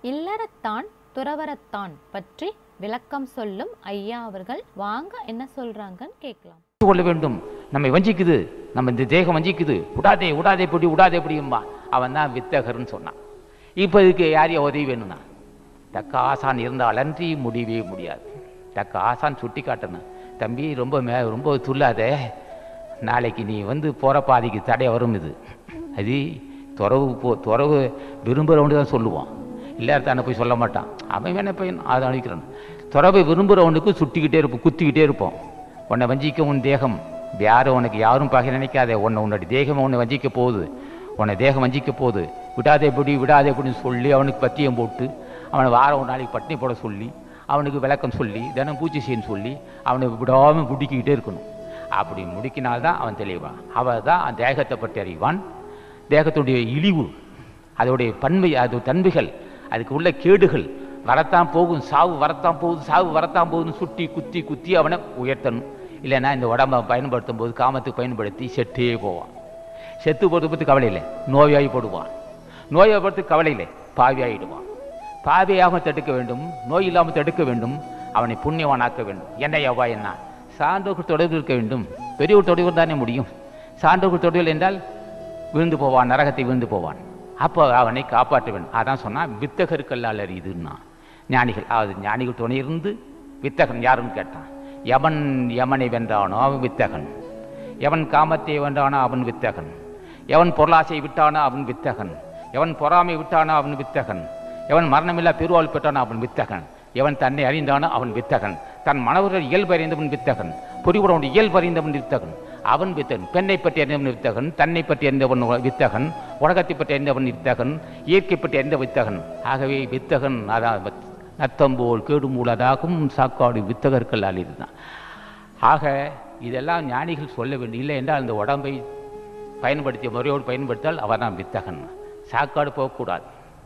இல்லறத்தான் துறவரத்தான் பற்றி விளக்கம் சொல்லும் ஐயா அவர்கள் வாங்க என்ன சொல்றாங்கன்னு கேட்கலாம் புரிந்து கொள்ள வேண்டும் நம்மை வஞ்சிக்குது நம்ம இந்த தேகம் வஞ்சிக்குது விடாதே விடாதே பிடி விடாதே பிடியும்பா அவன் தான் வித்தகர்னு சொன்னான் இப்போ இதுக்கு யாரையும் உதவி வேணும்னா தக்க ஆசான் இருந்தால் அன்றி முடியவே முடியாது தக்க ஆசான் சுட்டி காட்டணும் தம்பி ரொம்ப மே ரொம்ப துள்ளாதே நாளைக்கு நீ வந்து போகிற பாதிக்கு தடை வரும் இது அது துறவு போ துறவு விரும்புகிறவனு தான் சொல்லுவான் இல்லாதானே போய் சொல்ல மாட்டான் அவன் வேணா போய் அதை அழிக்கிறான் துறவை விரும்புகிறவனுக்கு சுட்டிக்கிட்டே இருப்போம் குத்திக்கிட்டே இருப்போம் உன்னை வஞ்சிக்க உன் தேகம் யாரும் உனக்கு யாரும் பகை நினைக்காதே உன்னை உன்னுடைய தேகம் உன்னை வஞ்சிக்க போகுது உன்னை தேகம் வஞ்சிக்க போகுது விடாதே பிடி விடாதே பிடின்னு சொல்லி அவனுக்கு பத்தியம் போட்டு அவனை வாரம் ஒரு நாளைக்கு பட்டினி போட சொல்லி அவனுக்கு விளக்கம் சொல்லி தினம் பூச்சி செய்யன்னு சொல்லி அவனை விடாமல் பிடிக்கிக்கிட்டே இருக்கணும் அப்படி முடிக்கினால்தான் அவன் தெளிவான் அவன் தான் அந்த தேகத்தை பற்றி அறிவான் தேகத்துடைய இழிவு அதோடைய பன்மை அது தன்மைகள் அதுக்கு உள்ள கேடுகள் வரத்தான் போகும் சாவு வரத்தான் போகுது சாவு வரத்தான் போகுதுன்னு சுட்டி குத்தி குத்தி அவனை உயர்த்தணும் இல்லைன்னா இந்த உடம்பை பயன்படுத்தும் போது காமத்துக்கு பயன்படுத்தி செட்டே போவான் செத்து போகிறத பற்றி கவலை இல்லை நோயாகி போடுவான் நோயை பற்றி கவலை இல்லை பாவியாயிடுவான் பாவியாக தடுக்க வேண்டும் நோய் இல்லாமல் தடுக்க வேண்டும் அவனை புண்ணியவானாக்க வேண்டும் என்ன எவ்வா என்ன சான்றோர்கள் தொடர்பு இருக்க வேண்டும் பெரியவர் தொடர்பு தானே முடியும் சான்றோர்கள் தொடர்பு என்றால் விழுந்து போவான் நரகத்தை விழுந்து போவான் அப்போ அவனை காப்பாற்ற வேண்டும் அதான் சொன்னால் வித்தகருக்கல்லால் அறியுதுன்னா ஞானிகள் அதாவது ஞானிகள் துணை இருந்து வித்தகன் யாருன்னு கேட்டான் எவன் யமனை வென்றானோ அவன் வித்தகன் எவன் காமத்தை வென்றானோ அவன் வித்தகன் எவன் பொருளாசை விட்டானோ அவன் வித்தகன் எவன் பொறாமை விட்டானோ அவன் வித்தகன் எவன் மரணமில்லா பெருவாள் பெற்றானோ அவன் வித்தகன் எவன் தன்னை அறிந்தானோ அவன் வித்தகன் தன் மனவர்கள் இயல்பு அறிந்தவன் வித்தகன் பொறிவுடன் இயல்பு அறிந்தவன் வித்தகன் அவன் வித்தகன் பெண்ணை பற்றி அறிந்தவன் வித்தகன் தன்னை பற்றி அறிந்தவன் வித்தகன் உலகத்தை பற்றி அறிந்தவன் வித்தகன் இயற்கை பற்றி அறிந்த வித்தகன் ஆகவே வித்தகன் அதான் நத்தம்போல் கேடு மூலதாகும் சாக்காடு வித்தகர்கள் இதுதான் ஆக இதெல்லாம் ஞானிகள் சொல்ல வேண்டும் இல்லை என்றால் அந்த உடம்பை பயன்படுத்திய முறையோடு பயன்படுத்தால் அவன் தான் வித்தகன் சாக்காடு போகக்கூடாது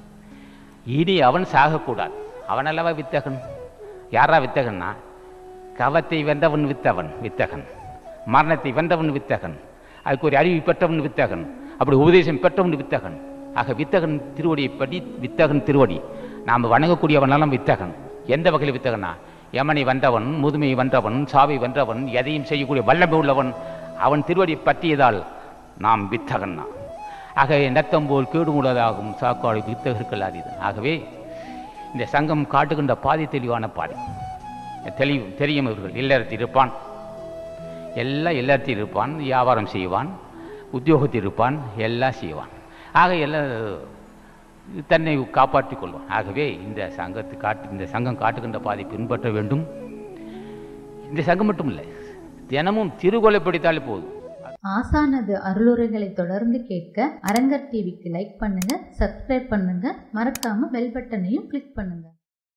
இனி அவன் சாகக்கூடாது அவன் அல்லவா வித்தகன் யாரா வித்தகன்னா கவத்தை வென்றவன் வித்தவன் வித்தகன் மரணத்தை வென்றவன் வித்தகன் அதுக்கு ஒரு அறிவு பெற்றவன் வித்தகன் அப்படி உபதேசம் பெற்றவன் வித்தகன் ஆக வித்தகன் திருவடியை படி வித்தகன் திருவடி நாம் வணங்கக்கூடியவனெல்லாம் வித்தகன் எந்த வகையில் வித்தகனா யமனை வென்றவன் முதுமையை வென்றவன் சாவை வென்றவன் எதையும் செய்யக்கூடிய வல்லமை உள்ளவன் அவன் திருவடியை பற்றியதால் நாம் வித்தகன்னா ஆக நத்தம் போல் கேடு உள்ளதாகும் சாக்காடு வித்தகர்கள் அறிது ஆகவே இந்த சங்கம் காட்டுகின்ற பாதி தெளிவான பாதை தெளிவு தெரியும் இவர்கள் இல்லறத்தில் இருப்பான் எல்லாம் இல்லறத்தில் இருப்பான் வியாபாரம் செய்வான் உத்தியோகத்தில் இருப்பான் எல்லாம் செய்வான் ஆக எல்லாம் தன்னை காப்பாற்றிக் கொள்வான் ஆகவே இந்த சங்கத்து காட்டு இந்த சங்கம் காட்டுகின்ற பாதை பின்பற்ற வேண்டும் இந்த சங்கம் மட்டும் இல்லை தினமும் திருகொலை படித்தாலே போதும் ஆசானது அருளுரைகளை தொடர்ந்து கேட்க அரங்கர் டிவிக்கு லைக் பண்ணுங்க சப்ஸ்கிரைப் பண்ணுங்க மறக்காம பெல் பட்டனையும் கிளிக் பண்ணுங்க